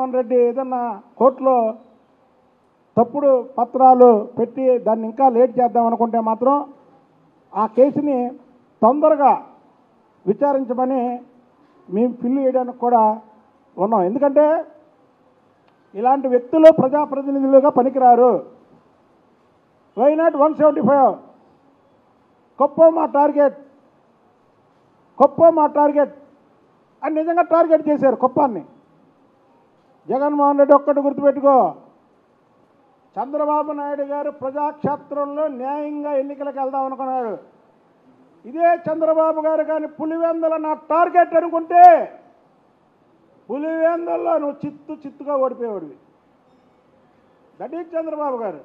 జగన్మోహన్ రెడ్డి ఏదన్నా కోర్టులో తప్పుడు పత్రాలు పెట్టి దాన్ని ఇంకా లేట్ చేద్దాం అనుకుంటే మాత్రం ఆ కేసుని తొందరగా విచారించమని మేము ఫిల్ చేయడానికి కూడా ఉన్నాం ఎందుకంటే ఇలాంటి వ్యక్తులు ప్రజాప్రతినిధులుగా పనికిరారు why not one seventy five గొప్ప మా టార్గెట్ గొప్ప మా టార్గెట్ అని నిజంగా టార్గెట్ చేశారు కుప్పాన్ని జగన్మోహన్ రెడ్డి ఒక్కటి గుర్తుపెట్టుకో చంద్రబాబు నాయుడు గారు ప్రజాక్షేత్రంలో న్యాయంగా ఎన్నికలకు వెళ్దాం అనుకున్నాడు ఇదే చంద్రబాబు గారు కానీ పులివెందల నా టార్గెట్ అనుకుంటే పులివెందల్లో నువ్వు చిత్తు చిత్తుగా ఓడిపోయేవాడివి దట్ ఈజ్ చంద్రబాబు గారు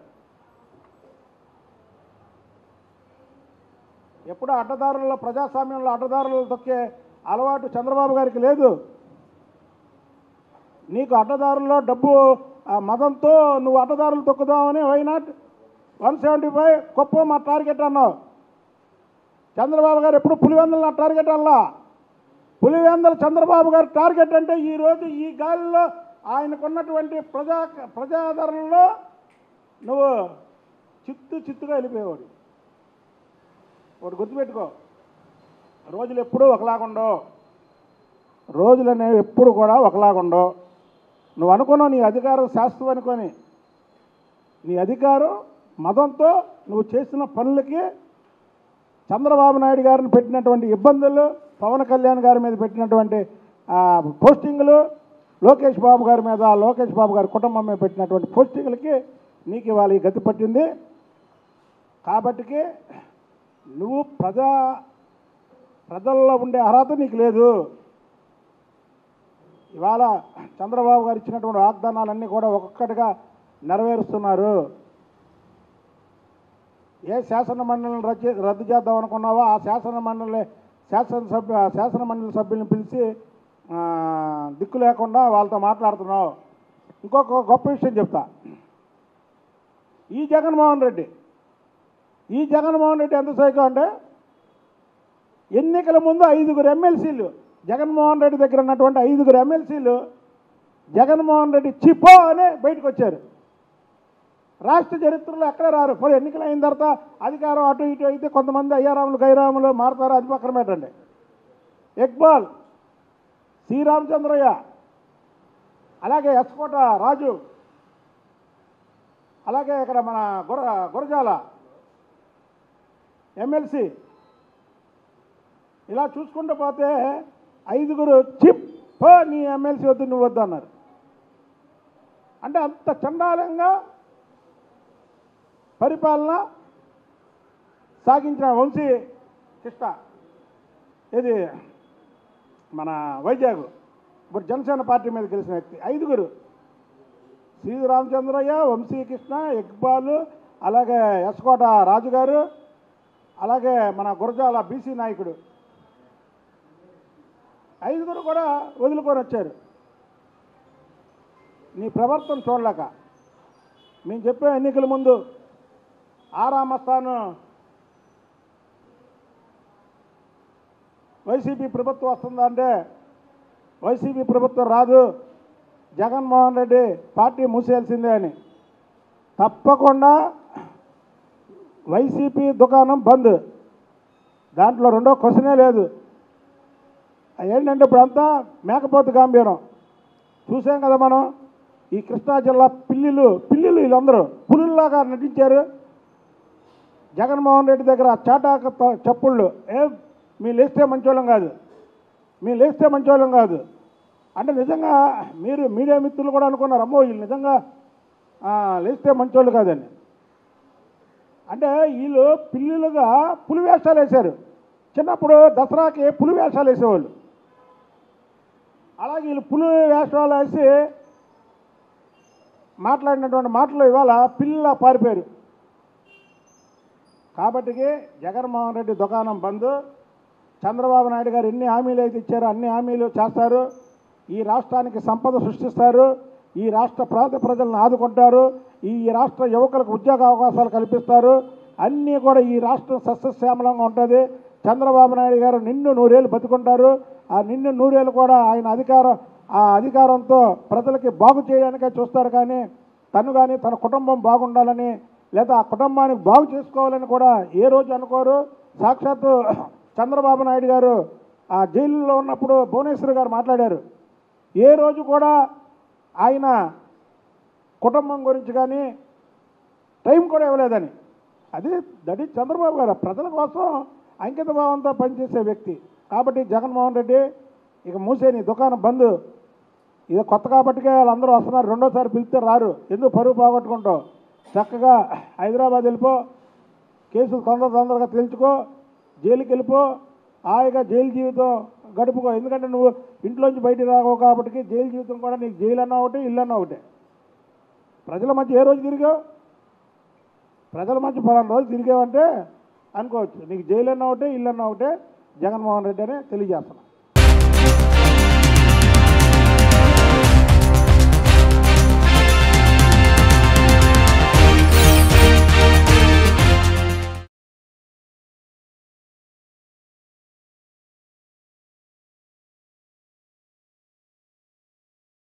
ఎప్పుడు అడ్డదారుల్లో ప్రజాస్వామ్యంలో అడ్డదారులు తొక్కే అలవాటు చంద్రబాబు గారికి లేదు నీకు అడ్డదారుల్లో డబ్బు ఆ మదంతో నువ్వు అడ్డదారులు తొక్కుదామని why not one seventy five గొప్ప మా టార్గెట్ అన్నావు చంద్రబాబు గారు ఎప్పుడు పులివెందలు నా టార్గెట్ అల్లా పులివెందల చంద్రబాబు గారి టార్గెట్ అంటే ఈరోజు ఈ గాలిలో ఆయనకున్నటువంటి ప్రజా ప్రజాదరణలో నువ్వు చిత్తు చిత్తుగా వెళ్ళిపోయేవాడు ఒకటి గుర్తుపెట్టుకో రోజులు ఎప్పుడూ ఒకలాగుండవు రోజులు అనేవి ఎప్పుడు కూడా ఒకలాగుండవు నువ్వు అనుకున్నావు నీ అధికారం శాస్త్రం అనుకొని నీ అధికారం మదంతో నువ్వు చేసిన పనులకి చంద్రబాబు నాయుడు గారిని పెట్టినటువంటి ఇబ్బందులు పవన్ కళ్యాణ్ గారి మీద పెట్టినటువంటి ఆ, పోస్టింగులు లోకేష్ బాబు గారి మీద లోకేష్ బాబు గారి కుటుంబం మీద పెట్టినటువంటి పోస్టింగులకి నీకు ఇవాళ ఈ గతి పట్టింది కాబట్టికి నువ్వు ప్రజా ప్రజల్లో ఉండే అర్హత నీకు లేదు ఇవాళ చంద్రబాబు గారు ఇచ్చినటువంటి వాగ్దానాలన్నీ కూడా ఒక్కొక్కటిగా నెరవేరుస్తున్నారు ఏ శాసన మండలిని రద్దు రద్దు చేద్దాం అనుకున్నావో ఆ శాసన మండలి శాసనసభ్య శాసన మండలి సభ్యులను పిలిచి ఆ, దిక్కు లేకుండా వాళ్ళతో మాట్లాడుతున్నావు ఇంకొక గొప్ప విషయం చెప్తా ఈ జగన్మోహన్ రెడ్డి ఈ జగన్మోహన్ రెడ్డి ఎంత సైకో అంటే ఎన్నికల ముందు ఐదుగురు ఎమ్మెల్సీలు జగన్మోహన్ రెడ్డి దగ్గర ఉన్నటువంటి ఐదుగురు ఎమ్మెల్సీలు జగన్మోహన్ రెడ్డి చిపో అని బయటకు వచ్చారు రాష్ట్ర చరిత్రలో ఎక్కడ రారు ఇప్పుడు ఎన్నికలు అయిన తర్వాత అధికారం అటు ఇటు అయితే కొంతమంది అయ్యారాములు గైరాములు మారుతారు అది పక్కన పెట్టండి ఇక్బాల్ శ్రీరామచంద్రయ్య అలాగే ఎస్కోట రాజు అలాగే ఇక్కడ మన గుర గురజాల ఎమ్మెల్సీ ఇలా చూసుకుంటూ పోతే ఐదుగురు చిప్ పో నీ ఎమ్మెల్సీ వద్దు నువ్వు వద్దు అన్నారు అంటే అంత చండాలంగా పరిపాలన సాగించిన వంశీ కృష్ణ ఇది మన వైజాగ్ ఇప్పుడు జనసేన పార్టీ మీద గెలిచిన వ్యక్తి ఐదుగురు శ్రీ రామచంద్రయ్య వంశీకృష్ణ ఇక్బాల్ అలాగే ఎస్కోట రాజు గారు అలాగే మన గురజాల బీసీ నాయకుడు ఐదుగురు కూడా వదులుకొని వచ్చారు నీ ప్రవర్తన చూడలేక మేము చెప్పే ఎన్నికల ముందు ఆరామస్థాను వైసీపీ ప్రభుత్వం వస్తుందంటే వైసీపీ ప్రభుత్వం రాదు జగన్మోహన్ రెడ్డి పార్టీ మూసేయాల్సిందే అని తప్పకుండా వైసీపీ దుకాణం బంద్ దాంట్లో రెండో క్వశ్చనే లేదు ఏంటంటే ఇప్పుడంతా మేకపోతు గాంభీరం చూసాం కదా మనం ఈ కృష్ణా జిల్లా పిల్లిలు పిల్లిలు వీళ్ళందరూ పులుల్లాగా నటించారు జగన్మోహన్ రెడ్డి దగ్గర చాటాక త- చెప్పుళ్ళు ఏ మీ లేస్తే మంచోళ్ళం కాదు మీ లేస్తే మంచోళ్ళం కాదు అంటే నిజంగా మీరు మీడియా మిత్రులు కూడా అనుకున్నారు అమ్మో వీళ్ళు నిజంగా ఆ, లేస్తే మంచోళ్ళు కాదని అంటే వీళ్ళు పిల్లులుగా పులి వేషాలు వేశారు చిన్నప్పుడు దసరాకి పులి వేషాలు వేసేవాళ్ళు అలాగే వీళ్ళు పులి వేషాలు వేసి మాట్లాడినటువంటి మాటలు ఇవాళ పిల్లలా పారిపోయారు కాబట్టి జగన్మోహన్ రెడ్డి దుకాణం బంద్ చంద్రబాబు నాయుడు గారు ఎన్ని హామీలు అయితే ఇచ్చారో అన్ని హామీలు చేస్తారు ఈ రాష్ట్రానికి సంపద సృష్టిస్తారు ఈ రాష్ట్ర ప్రాంత ప్రజలను ఆదుకుంటారు ఈ రాష్ట్ర యువకులకు ఉద్యోగ అవకాశాలు కల్పిస్తారు అన్నీ కూడా ఈ రాష్ట్రం సస్యశ్యామలంగా ఉంటుంది చంద్రబాబు నాయుడు గారు నిన్ను నూరేళ్ళు బతుకుంటారు ఆ నిన్ను నూరేళ్ళు కూడా ఆయన అధికారం ఆ అధికారంతో ప్రజలకి బాగు చేయడానికే చూస్తారు కానీ తను కానీ తన కుటుంబం బాగుండాలని లేదా ఆ కుటుంబాన్ని బాగు చేసుకోవాలని కూడా ఏ రోజు అనుకోరు సాక్షాత్తు చంద్రబాబు నాయుడు గారు ఆ జైలులో ఉన్నప్పుడు భువనేశ్వర్ గారు మాట్లాడారు ఏ రోజు కూడా ఆయన కుటుంబం గురించి కానీ టైం కూడా ఇవ్వలేదని అది దట్ ఈజ్ చంద్రబాబు గారు ప్రజల కోసం అంకిత భావంతో పనిచేసే వ్యక్తి కాబట్టి జగన్మోహన్ రెడ్డి ఇక మూసేని దుకాణం బంద్ ఇది కొత్త కాబట్టికే వాళ్ళందరూ వస్తున్నారు రెండోసారి పిలిస్తే రారు ఎందుకు పరువు పోగొట్టుకుంటావు చక్కగా హైదరాబాద్ వెళ్ళిపో కేసులు తొందర తొందరగా తెలుసుకో జైలుకి వెళ్ళిపో హాయిగా జైలు జీవితం గడుపుకో ఎందుకంటే నువ్వు ఇంట్లోంచి బయటికి రావు కాబట్టి జైలు జీవితం కూడా నీకు జైలు అన్నా ఒకటి ఇల్లు అన్నా ఒకటే ప్రజల మధ్య ఏ రోజు తిరిగావు ప్రజల మధ్య పలానా రోజు తిరిగావంటే అనుకోవచ్చు నీకు జైలు అన్నా ఒకటే ఇల్లు అన్నా ఒకటే జగన్మోహన్ రెడ్డి అని తెలియజేస్తున్నాను